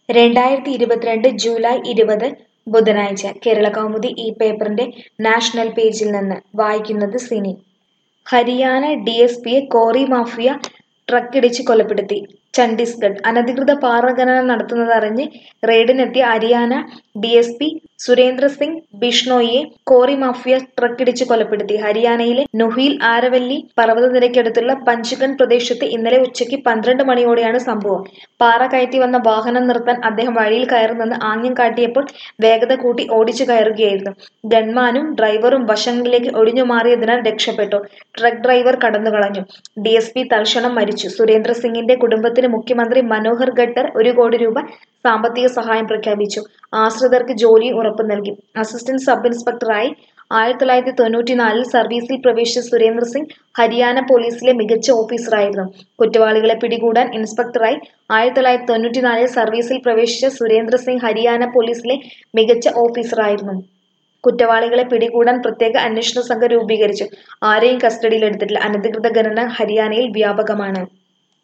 രണ്ടായിരത്തി ഇരുപത്തിരണ്ട് ജൂലൈ ഇരുപത് ബുധനാഴ്ച കേരളകൗമുദി ഈ പേപ്പറിന്റെ നാഷണൽ പേജിൽ നിന്ന് വായിക്കുന്നത് സിനി ഹരിയാന ഡി എസ് പിയെ കോറി മാഫിയ ട്രക്കിടിച്ച് കൊലപ്പെടുത്തി ഛത്തീസ്ഗഡ് അനധികൃത പാറ ഖനനം നടത്തുന്നതറിഞ്ഞ് റെയ്ഡിനെത്തിയ Haryana D S P Surendra Singh ബിഷ്ണോയിയെ കോറി മാഫിയ ട്രക്കിടിച്ച് കൊലപ്പെടുത്തി ഹരിയാനയിലെ നുഹീൽ ആരവല്ലി പർവ്വതനിരക്കടുത്തുള്ള പഞ്ച്ഗൺ പ്രദേശത്ത് ഇന്നലെ ഉച്ചയ്ക്ക് പന്ത്രണ്ട് മണിയോടെയാണ് സംഭവം പാറ കയറ്റി വന്ന വാഹനം നിർത്താൻ അദ്ദേഹം വഴിയിൽ കയറുന്നെന്ന് ആംഗ്യം കാട്ടിയപ്പോൾ വേഗത കൂട്ടി ഓടിച്ചു കയറുകയായിരുന്നു ഗൺമാനും ഡ്രൈവറും വശങ്ങളിലേക്ക് ഒഴിഞ്ഞു മാറിയതിനാൽ രക്ഷപ്പെട്ടു ട്രക്ക് ഡ്രൈവർ കടന്നുകളഞ്ഞു ഡി എസ് പി തൽക്ഷണം മരിച്ചു സുരേന്ദ്ര സിംഗിന്റെ കുടുംബത്തിന് മുഖ്യമന്ത്രി മനോഹർ ഖട്ടർ ഒരു കോടി രൂപ സാമ്പത്തിക സഹായം പ്രഖ്യാപിച്ചു ആശ്രിതർക്ക് ജോലിയും ഉറപ്പു നൽകി അസിസ്റ്റന്റ് സബ് ഇൻസ്പെക്ടറായി ആയിരത്തി തൊള്ളായിരത്തി തൊണ്ണൂറ്റിനാലിൽ സർവീസിൽ പ്രവേശിച്ച സുരേന്ദ്ര സിംഗ് ഹരിയാന പോലീസിലെ മികച്ച ഓഫീസറായിരുന്നു കുറ്റവാളികളെ പിടികൂടാൻ ഇൻസ്പെക്ടറായി ആയിരത്തി തൊള്ളായിരത്തി തൊണ്ണൂറ്റിനാലിൽ സർവീസിൽ പ്രവേശിച്ച സുരേന്ദ്ര സിംഗ് ഹരിയാന പോലീസിലെ മികച്ച ഓഫീസറായിരുന്നു കുറ്റവാളികളെ പിടികൂടാൻ പ്രത്യേക അന്വേഷണ സംഘം രൂപീകരിച്ചു ആരെയും കസ്റ്റഡിയിലെടുത്തിട്ടില്ല അനധികൃത ഖനനം ഹരിയാനയിൽ വ്യാപകമാണ്